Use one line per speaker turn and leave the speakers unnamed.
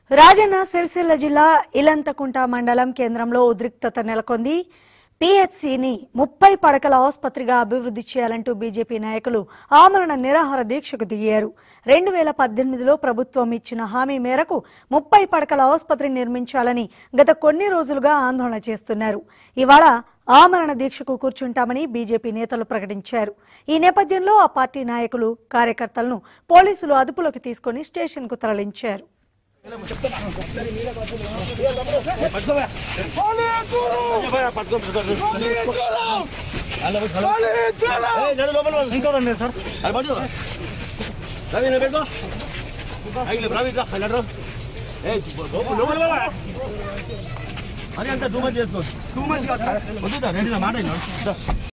రాజన్న సిరిసిల్ల జిల్లా ఇలంతకుంట మండలం కేంద్రంలో ఉద్రిక్తత నెలకొంది పిహెచ్సిని ముప్పై పడకల ఆసుపత్రిగా అభివృద్ధి చేయాలంటూ బీజేపీ నాయకులు ఆమరణ నిరాహార దీక్షకు దిగారు రెండు వేల పద్దెనిమిదిలో ప్రభుత్వం ఇచ్చిన హామీ మేరకు ముప్పై పడకల ఆసుపత్రి నిర్మించాలని గత కొన్ని రోజులుగా ఆందోళన చేస్తున్నారు ఇవాళ ఆమరణ దీక్షకు కూర్చుంటామని బీజేపీ నేతలు ప్రకటించారు ఈ నేపథ్యంలో ఆ పార్టీ నాయకులు కార్యకర్తలను పోలీసులు అదుపులోకి తీసుకుని స్టేషన్కు తరలించారు
అది అంత టూ మచ్ చేసుకోవచ్చు టూ మచ్ మాట